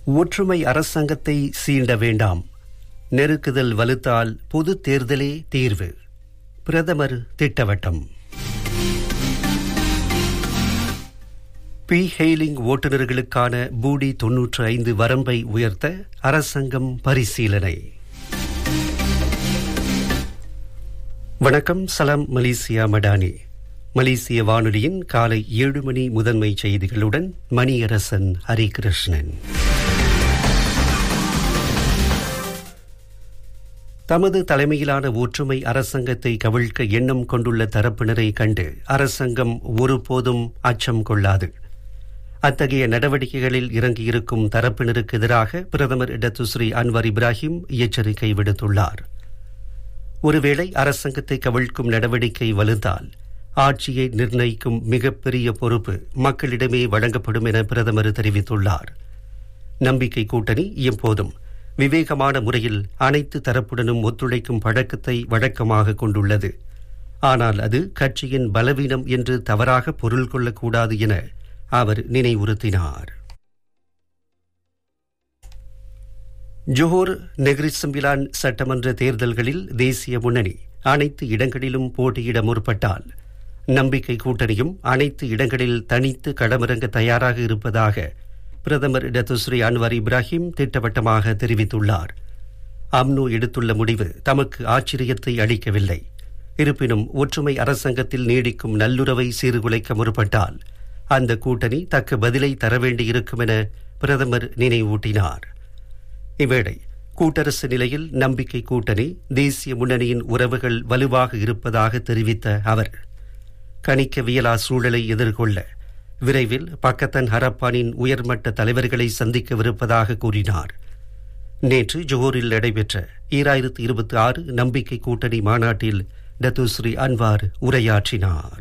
ஒற்றுமை அரசாங்கத்தை சீண்ட வேண்டாம் நெருக்குதல் வலுத்தால் பொது தேர்தலே தீர்வு பிரதமர் திட்டவட்டம் பி ஹெய்லிங் ஓட்டுநர்களுக்கான பூடி தொன்னூற்று ஐந்து வரம்பை உயர்த்த அரசாங்கம் பரிசீலனை வணக்கம் சலாம் மலேசியா மடானி மலேசிய வானொலியின் காலை ஏழு மணி முதன்மை செய்திகளுடன் மணியரசன் ஹரிகிருஷ்ணன் தமது தலைமையிலான ஒற்றுமை அரசாங்கத்தை கவிழ்க்க எண்ணம் கொண்டுள்ள தரப்பினரை கண்டு அரசாங்கம் ஒருபோதும் அச்சம் கொள்ளாது அத்தகைய நடவடிக்கைகளில் இறங்கியிருக்கும் தரப்பினருக்கு எதிராக பிரதமர் இடத்துஸ்ரீ அன்வர் இப்ராஹிம் எச்சரிக்கை விடுத்துள்ளார் ஒருவேளை அரசாங்கத்தை கவிழ்க்கும் நடவடிக்கை வலுத்தால் ஆட்சியை நிர்ணயிக்கும் மிகப்பெரிய பொறுப்பு மக்களிடமே வழங்கப்படும் என பிரதமர் தெரிவித்துள்ளார் நம்பிக்கை கூட்டணி எப்போதும் விவேகமான முறையில் அனைத்து தரப்புடனும் ஒத்துழைக்கும் பழக்கத்தை வழக்கமாக கொண்டுள்ளது ஆனால் அது கட்சியின் பலவீனம் என்று தவறாக பொருள் கொள்ளக்கூடாது என அவர் நினைவுறுத்தினார் ஜோஹர் நெகிரிசம்பிலான் சட்டமன்ற தேர்தல்களில் தேசிய முன்னணி அனைத்து இடங்களிலும் போட்டியிட முற்பட்டால் நம்பிக்கை கூட்டணியும் அனைத்து இடங்களில் தனித்து களமிறங்க தயாராக இருப்பதாக பிரதமர் டத்துஸ்ரீ அன்வர் இப்ராஹிம் திட்டவட்டமாக தெரிவித்துள்ளார் அம்னோ எடுத்துள்ள முடிவு தமக்கு ஆச்சரியத்தை அளிக்கவில்லை இருப்பினும் ஒற்றுமை அரசாங்கத்தில் நீடிக்கும் நல்லுறவை சீர்குலைக்க முற்பட்டால் அந்த கூட்டணி தக்க பதிலை தர வேண்டியிருக்கும் என பிரதமர் நினைவூட்டினார் இவ்வேளை கூட்டரசு நிலையில் நம்பிக்கை கூட்டணி தேசிய முன்னணியின் உறவுகள் வலுவாக இருப்பதாக தெரிவித்த அவர் கணிக்கவியலா சூழலை எதிர்கொள்ள விரைவில் பக்கத்தன் ஹரப்பானின் உயர்மட்ட தலைவர்களை சந்திக்கவிருப்பதாக கூறினார் நேற்று ஜோஹரில் நடைபெற்ற ஈராயிரத்து இருபத்தி ஆறு நம்பிக்கை கூட்டணி மாநாட்டில் டத்துஸ்ரீ அன்வார் உரையாற்றினார்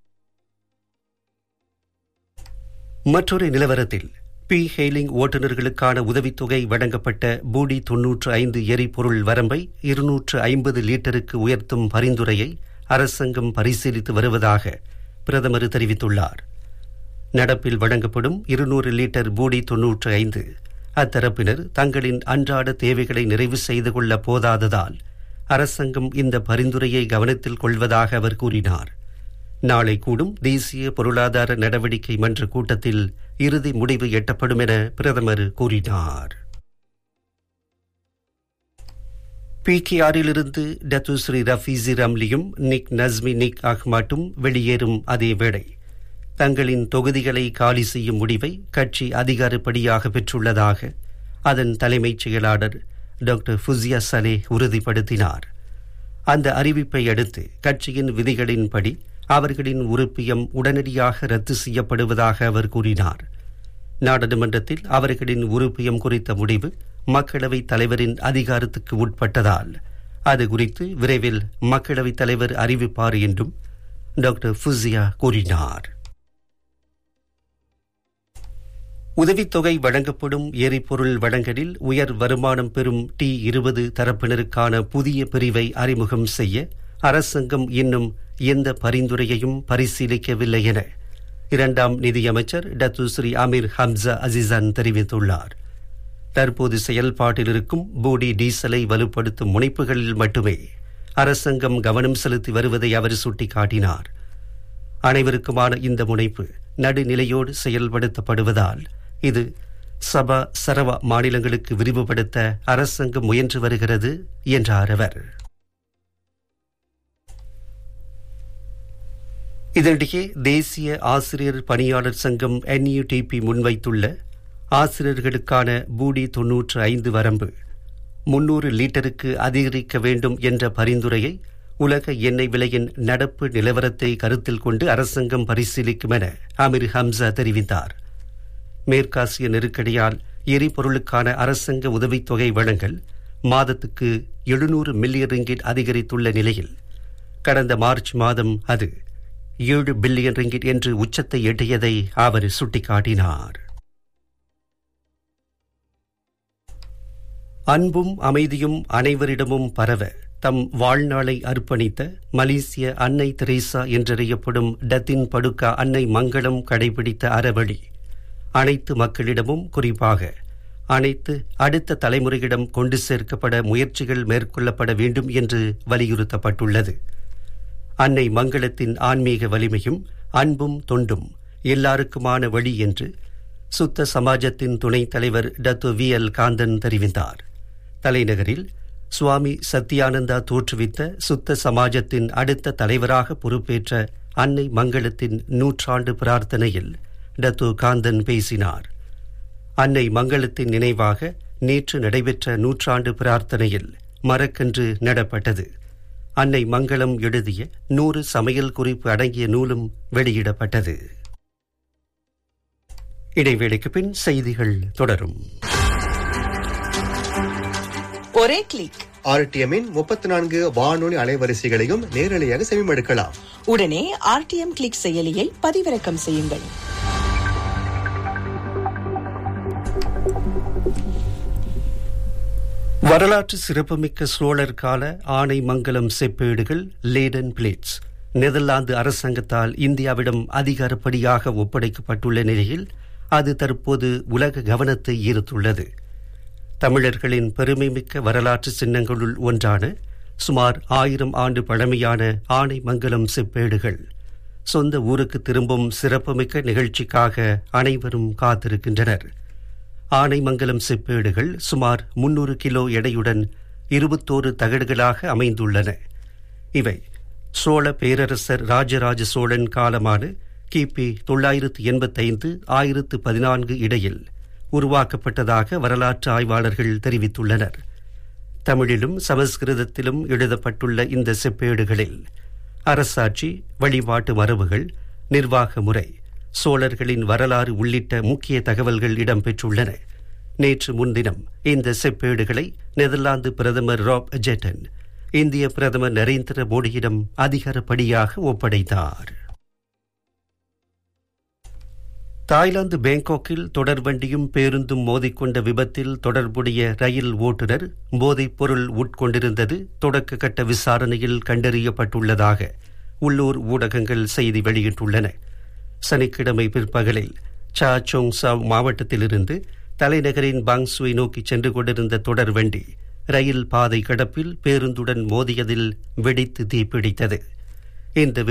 மற்றொரு நிலவரத்தில் பி ஹெய்லிங் ஓட்டுநர்களுக்கான உதவித்தொகை வழங்கப்பட்ட பூடி தொன்னூற்று ஐந்து எரிபொருள் வரம்பை இருநூற்று ஐம்பது லீட்டருக்கு உயர்த்தும் பரிந்துரையை அரசாங்கம் பரிசீலித்து வருவதாக பிரதமர் தெரிவித்துள்ளார் நடப்பில் வழங்கப்படும் இருநூறு லிட்டர் பூடி தொன்னூற்று ஐந்து அத்தரப்பினர் தங்களின் அன்றாட தேவைகளை நிறைவு செய்து கொள்ள போதாததால் அரசாங்கம் இந்த பரிந்துரையை கவனத்தில் கொள்வதாக அவர் கூறினார் நாளை கூடும் தேசிய பொருளாதார நடவடிக்கை மன்ற கூட்டத்தில் இறுதி முடிவு எட்டப்படும் என பிரதமர் கூறினார் பிகேஆரிலிருந்து டத்துஸ்ரீ ரஃபீசி ரம்லியும் நிக் நஸ்மி நிக் அஹ்மாட்டும் வெளியேறும் அதே வேளை தங்களின் தொகுதிகளை காலி செய்யும் முடிவை கட்சி அதிகாரப்படியாக பெற்றுள்ளதாக அதன் தலைமைச் செயலாளர் டாக்டர் ஃபுசியா சலே உறுதிப்படுத்தினார் அந்த அறிவிப்பை அடுத்து கட்சியின் விதிகளின்படி அவர்களின் உறுப்பியம் உடனடியாக ரத்து செய்யப்படுவதாக அவர் கூறினார் நாடாளுமன்றத்தில் அவர்களின் உறுப்பியம் குறித்த முடிவு மக்களவைத் தலைவரின் அதிகாரத்துக்கு உட்பட்டதால் அது குறித்து விரைவில் மக்களவைத் தலைவர் அறிவிப்பார் என்றும் டாக்டர் ஃபுசியா கூறினார் உதவித்தொகை வழங்கப்படும் எரிபொருள் வழங்கலில் உயர் வருமானம் பெறும் டி இருபது தரப்பினருக்கான புதிய பிரிவை அறிமுகம் செய்ய அரசாங்கம் இன்னும் எந்த பரிந்துரையையும் பரிசீலிக்கவில்லை என இரண்டாம் நிதியமைச்சர் டத்துஸ்ரீ அமீர் ஹம்சா அசிசான் தெரிவித்துள்ளார் தற்போது செயல்பாட்டில் இருக்கும் போடி டீசலை வலுப்படுத்தும் முனைப்புகளில் மட்டுமே அரசாங்கம் கவனம் செலுத்தி வருவதை அவர் சுட்டிக்காட்டினார் அனைவருக்குமான இந்த முனைப்பு நடுநிலையோடு செயல்படுத்தப்படுவதால் இது சபா சரவா மாநிலங்களுக்கு விரிவுபடுத்த அரசாங்கம் முயன்று வருகிறது என்றார் அவர் இதனிடையே தேசிய ஆசிரியர் பணியாளர் சங்கம் என்யூடிபி முன்வைத்துள்ள ஆசிரியர்களுக்கான பூடி தொன்னூற்று ஐந்து வரம்பு முன்னூறு லீட்டருக்கு அதிகரிக்க வேண்டும் என்ற பரிந்துரையை உலக எண்ணெய் விலையின் நடப்பு நிலவரத்தை கருத்தில் கொண்டு அரசாங்கம் பரிசீலிக்கும் என அமீர் ஹம்சா தெரிவித்தார் மேற்காசிய நெருக்கடியால் எரிபொருளுக்கான அரசாங்க உதவித்தொகை வழங்கல் மாதத்துக்கு எழுநூறு மில்லியன் ரிங்கிட் அதிகரித்துள்ள நிலையில் கடந்த மார்ச் மாதம் அது ஏழு பில்லியன் ரிங்கிட் என்று உச்சத்தை எட்டியதை அவர் சுட்டிக்காட்டினார் அன்பும் அமைதியும் அனைவரிடமும் பரவ தம் வாழ்நாளை அர்ப்பணித்த மலேசிய அன்னை தெரேசா என்றறியப்படும் டத்தின் படுக்கா அன்னை மங்களம் கடைபிடித்த அறவழி அனைத்து மக்களிடமும் குறிப்பாக அனைத்து அடுத்த தலைமுறையிடம் கொண்டு சேர்க்கப்பட முயற்சிகள் மேற்கொள்ளப்பட வேண்டும் என்று வலியுறுத்தப்பட்டுள்ளது அன்னை மங்களத்தின் ஆன்மீக வலிமையும் அன்பும் தொண்டும் எல்லாருக்குமான வழி என்று சுத்த சமாஜத்தின் துணைத் தலைவர் டத்து வி எல் காந்தன் தெரிவித்தார் தலைநகரில் சுவாமி சத்யானந்தா தோற்றுவித்த சுத்த சமாஜத்தின் அடுத்த தலைவராக பொறுப்பேற்ற அன்னை மங்களத்தின் நூற்றாண்டு பிரார்த்தனையில் டத்து காந்தன் பேசினார் அன்னை மங்களத்தின் நினைவாக நேற்று நடைபெற்ற நூற்றாண்டு பிரார்த்தனையில் மரக்கன்று நடப்பட்டது அன்னை மங்களம் எழுதிய நூறு சமையல் குறிப்பு அடங்கிய நூலும் வெளியிடப்பட்டது இடைவேளைக்கு பின் செய்திகள் தொடரும் ஒரே கிளிக் ஆர்டிஎம்மின் முப்பத்தி நான்கு வானொலி அலைவரிசைகளையும் நேரலையாக செவிமடுக்கலாம் உடனே ஆர்டிஎம் கிளிக் செயலியை பதிவிறக்கம் செய்யுங்கள் வரலாற்று சிறப்புமிக்க சோழர் கால ஆனைமங்கலம் செப்பேடுகள் லேடன் பிளேட்ஸ் நெதர்லாந்து அரசாங்கத்தால் இந்தியாவிடம் அதிகாரப்படியாக ஒப்படைக்கப்பட்டுள்ள நிலையில் அது தற்போது உலக கவனத்தை ஈர்த்துள்ளது தமிழர்களின் பெருமைமிக்க வரலாற்று சின்னங்களுள் ஒன்றான சுமார் ஆயிரம் ஆண்டு பழமையான ஆனைமங்கலம் செப்பேடுகள் சொந்த ஊருக்கு திரும்பும் சிறப்புமிக்க நிகழ்ச்சிக்காக அனைவரும் காத்திருக்கின்றனர் ஆனைமங்கலம் செப்பேடுகள் சுமார் முன்னூறு கிலோ எடையுடன் இருபத்தோரு தகடுகளாக அமைந்துள்ளன இவை சோழ பேரரசர் ராஜராஜ சோழன் காலமான கிபி தொள்ளாயிரத்து எண்பத்தைந்து ஆயிரத்து பதினான்கு இடையில் உருவாக்கப்பட்டதாக வரலாற்று ஆய்வாளர்கள் தெரிவித்துள்ளனர் தமிழிலும் சமஸ்கிருதத்திலும் எழுதப்பட்டுள்ள இந்த செப்பேடுகளில் அரசாட்சி வழிபாட்டு மரபுகள் நிர்வாக முறை சோழர்களின் வரலாறு உள்ளிட்ட முக்கிய தகவல்கள் இடம்பெற்றுள்ளன நேற்று முன்தினம் இந்த செப்பேடுகளை நெதர்லாந்து பிரதமர் ராப் ஜெட்டன் இந்திய பிரதமர் நரேந்திர மோடியிடம் அதிகாரப்படியாக ஒப்படைத்தார் தாய்லாந்து பேங்காக்கில் தொடர்வண்டியும் பேருந்தும் மோதிக்கொண்ட விபத்தில் தொடர்புடைய ரயில் ஓட்டுநர் போதைப் பொருள் உட்கொண்டிருந்தது தொடக்க கட்ட விசாரணையில் கண்டறியப்பட்டுள்ளதாக உள்ளூர் ஊடகங்கள் செய்தி வெளியிட்டுள்ளன சனிக்கிழமை பிற்பகலில் சா சோங் சாவ் மாவட்டத்திலிருந்து தலைநகரின் பாங்சுவை நோக்கி சென்று கொண்டிருந்த தொடர்வண்டி ரயில் பாதை கடப்பில் பேருந்துடன் மோதியதில் வெடித்து தீப்பிடித்தது இந்த